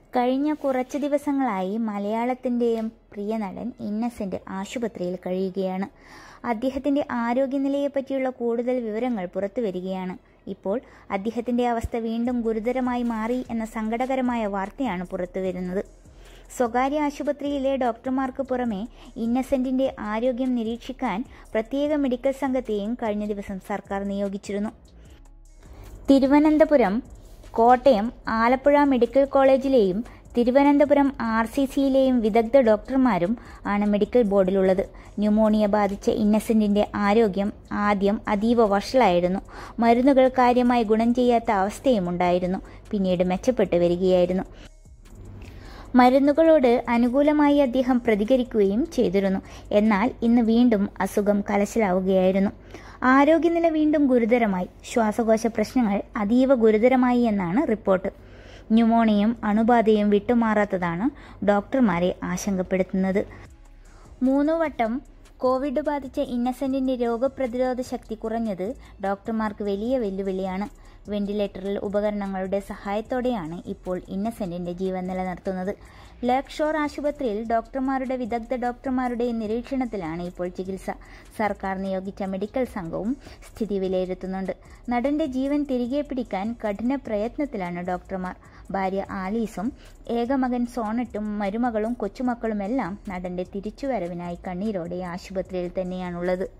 കഴിഞ്ഞ കുറച്ചു ദിവസങ്ങളായി മലയാളത്തിൻ്റെയും പ്രിയ നടൻ ഇന്നസെൻ്റ് ആശുപത്രിയിൽ കഴിയുകയാണ് അദ്ദേഹത്തിൻ്റെ ആരോഗ്യനിലയെപ്പറ്റിയുള്ള കൂടുതൽ വിവരങ്ങൾ പുറത്തു വരികയാണ് ഇപ്പോൾ അദ്ദേഹത്തിൻ്റെ അവസ്ഥ വീണ്ടും ഗുരുതരമായി മാറി എന്ന സങ്കടകരമായ വാർത്തയാണ് പുറത്തു വരുന്നത് സ്വകാര്യ ആശുപത്രിയിലെ ഡോക്ടർമാർക്ക് പുറമെ ഇന്നസെന്റിന്റെ ആരോഗ്യം നിരീക്ഷിക്കാൻ പ്രത്യേക മെഡിക്കൽ സംഘത്തെയും കഴിഞ്ഞ ദിവസം സർക്കാർ നിയോഗിച്ചിരുന്നു തിരുവനന്തപുരം കോട്ടയം ആലപ്പുഴ മെഡിക്കൽ കോളേജിലെയും തിരുവനന്തപുരം ആർ സി സിയിലെയും വിദഗ്ധ ഡോക്ടർമാരും ആണ് മെഡിക്കൽ ബോർഡിലുള്ളത് ന്യൂമോണിയ ബാധിച്ച ഇന്നസെന്റിന്റെ ആരോഗ്യം ആദ്യം അതീവ വഷളായിരുന്നു മരുന്നുകൾ കാര്യമായി ഗുണം ചെയ്യാത്ത അവസ്ഥയും ഉണ്ടായിരുന്നു പിന്നീട് മെച്ചപ്പെട്ടു വരികയായിരുന്നു മരുന്നുകളോട് അനുകൂലമായി അദ്ദേഹം പ്രതികരിക്കുകയും ചെയ്തിരുന്നു എന്നാൽ ഇന്ന് വീണ്ടും അസുഖം കലശലാവുകയായിരുന്നു ആരോഗ്യനില വീണ്ടും ഗുരുതരമായി ശ്വാസകോശ പ്രശ്നങ്ങൾ അതീവ ഗുരുതരമായി എന്നാണ് റിപ്പോർട്ട് ന്യൂമോണിയയും അണുബാധയും വിട്ടുമാറാത്തതാണ് ഡോക്ടർമാരെ ആശങ്കപ്പെടുത്തുന്നത് മൂന്നു വട്ടം കോവിഡ് ബാധിച്ച ഇന്നസെന്റിന്റെ രോഗപ്രതിരോധ ശക്തി കുറഞ്ഞത് ഡോക്ടർമാർക്ക് വലിയ വെല്ലുവിളിയാണ് വെന്റിലേറ്ററിൽ ഉപകരണങ്ങളുടെ സഹായത്തോടെയാണ് ഇപ്പോൾ ഇന്നസെന്റിന്റെ ജീവൻ നിലനിർത്തുന്നത് ലേക്ക് ഷോർ ആശുപത്രിയിൽ ഡോക്ടർമാരുടെ വിദഗ്ധ ഡോക്ടർമാരുടെ നിരീക്ഷണത്തിലാണ് ഇപ്പോൾ ചികിത്സ സർക്കാർ നിയോഗിച്ച മെഡിക്കൽ സംഘവും സ്ഥിതി വിലയിരുത്തുന്നുണ്ട് നടന്റെ ജീവൻ തിരികെ പിടിക്കാൻ കഠിന പ്രയത്നത്തിലാണ് ഡോക്ടർമാർ ഭാര്യ ആലീസും ഏകമകൻ സോണറ്റും മരുമകളും കൊച്ചുമക്കളുമെല്ലാം നടന്റെ തിരിച്ചുവരവിനായി കണ്ണീരോടെ ആശുപത്രിയിൽ തന്നെയാണുള്ളത്